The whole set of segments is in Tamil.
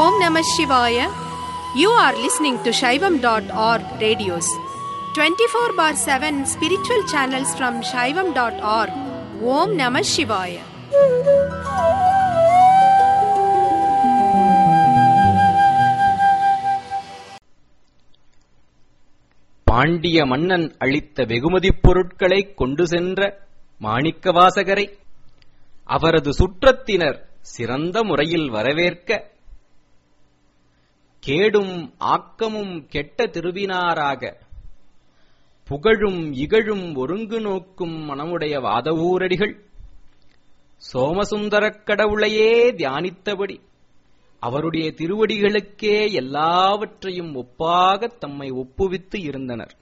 Om Namah Shivaya. You are listening to Shaivam.org radios. 24 bar 7 spiritual channels from Shaivam.org. Om Namah Shivaya. Pandya மன்னன் அளித்த வெகுமதிப் பொருட்களைக் கொண்டு சென்ற மாணிக்கவாசகரை அவரது சுற்றத்தினர் சிறந்த முறையில் வரவேற்க கேடும் ஆக்கமும் கெட்ட திருவினாராக புகழும் இகழும் ஒருங்கு நோக்கும் மனமுடைய வாதவூரடிகள் சோமசுந்தரக் கடவுளையே தியானித்தபடி அவருடைய திருவடிகளுக்கே எல்லாவற்றையும் ஒப்பாகத் தம்மை ஒப்புவித்து இருந்தனர்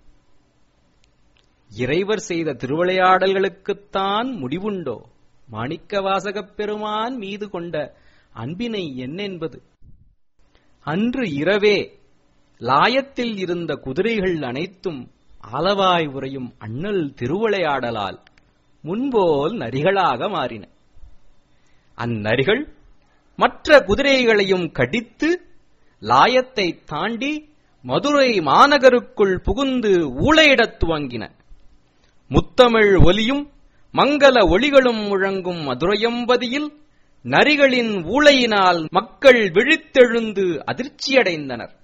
இறைவர் செய்த திருவிளையாடல்களுக்குத்தான் முடிவுண்டோ மாணிக்கவாசகப் பெருமான் மீது கொண்ட அன்பினை என்னென்பது அன்று இரவே லாயத்தில் இருந்த குதிரைகள் அனைத்தும் ஆலவாய் உறையும் அண்ணல் திருவிளையாடலால் முன்போல் நரிகளாக மாறின அந்நரிகள் மற்ற குதிரைகளையும் கடித்து லாயத்தை தாண்டி மதுரை மாநகருக்குள் புகுந்து ஊழையிடத் துவங்கின முத்தமிழ் ஒலியும் மங்கள ஒளிகளும் முழங்கும் மதுரையம்பதியில் நரிகளின் ஊழையினால் மக்கள் விழித்தெழுந்து அதிர்ச்சியடைந்தனர்